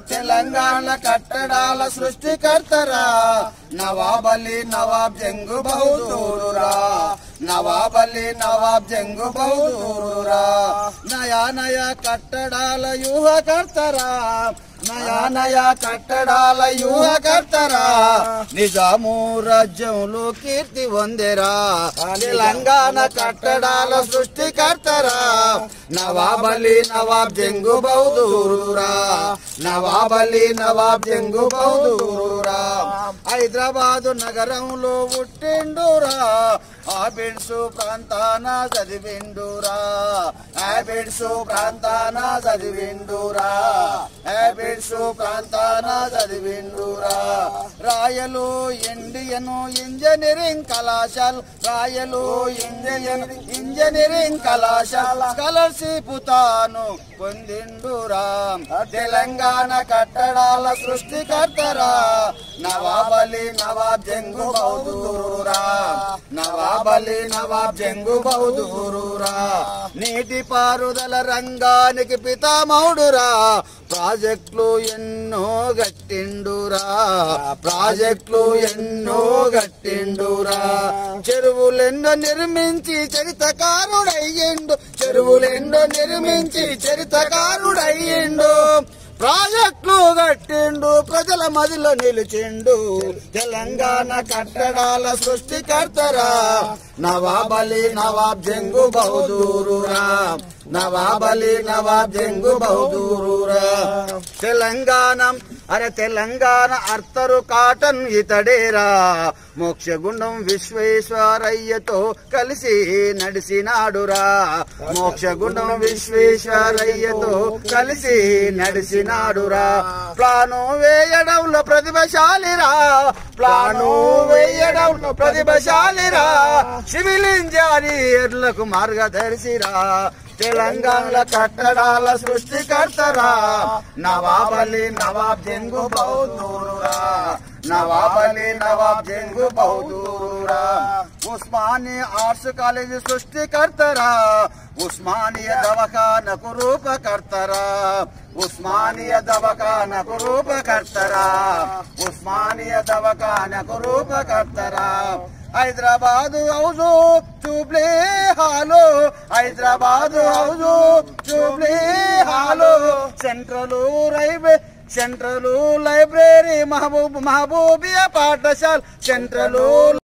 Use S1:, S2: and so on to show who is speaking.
S1: తెలంగాణ కట్టడాల సృష్టికర్తరా నవాబలి నవాబ్ జంగు బహదూరురా నవాబలి నవాబ్ జంగు బహదూరురా నయా నయా కట్టడాల యూహకర్తరా నయా నయా కట్టడాల యూహకర్తరా నిజాము రాజ్యంలో కీర్తి పొందెరా తెలంగాణ కట్టడాల సృష్టికర్తరా నవాబలి నవాబ్ జంగు బౌదూరురా నవాబలి నవాబ్ జంగు బౌదూరురా హైదరాబాదు నగరంలో పుట్టిండురా ఆబిడ్సు ప్రాంతాన చదివిండురా హ్యాబిడ్సు ప్రాంతాన చదివిండురా హ్యాబిడ్సు ప్రాంతాన చదివిండురా రాయలు ఇండియన్ ఇంజనీరింగ్ కళాశాల రాయలు ఇండియన్ ఇంజనీరింగ్ కళాశాల స్కాలర్షిప్ తాను పొందిండురా తెలంగాణ కట్టడాల సృష్టికర్తరా నవాబలి నవాబ్ జంగు బౌదూరురా నవాబలి నవాబ్ జంగు బౌదూరురా నీటి పారుదల రంగానికి పితామౌడురా ప్రాజెక్టులు ఎన్నో గట్టిండురా ప్రాజెక్టులు ఎన్నో గట్టిండురా చెరువులెన్నో నిర్మించి చరితకారుడయ్యిండు చెరువులెన్నో నిర్మించి చరితకారుడయ్యిండు ప్రాజెక్టులు కట్టిండు ప్రజల మదిలో నిలిచిండు తెలంగాణ కట్టడాల సృష్టికర్తరా నవాబలి నవాబ్ జంగు బహదూరురా నవాబలి నవాబ్ జంగు బహదూరురా తెలంగాణ అరే తెలంగాణ అర్తరు కాటన్ ఇతడేరా మోక్షగుండం విశ్వేశ్వరయ్యతో కలిసి నడిసినాడురా మోక్షగుండం విశ్వేశ్వరయ్యతో కలిసి నడిసినాడురా ప్లాను వేయడంలో ప్రతిభశాలిరా ప్లాను వేయడంలో ప్రతిభశాలిరా సివిల్ ఇంజనీర్లకు మార్గదర్శిరా తెలంగాణ కట్టడాల సృష్టికర్తరా నవాబలి నవాబ్ జంగు బౌదూరురా నవాబలి నవాబ్ జంగు బౌదూరురా ఉస్మాని arts college సృష్టికర్తరా Osmania దవాఖానకు రూపకర్తరా Osmania దవాఖానకు రూపకర్తరా Osmania దవాఖానకు రూపకర్తరా Hyderabad house చూబ్లీ hall Hyderabad house చూబ్లీ hall central railway central library Mahabub Mahbubia పాఠశాల సెంట్రల్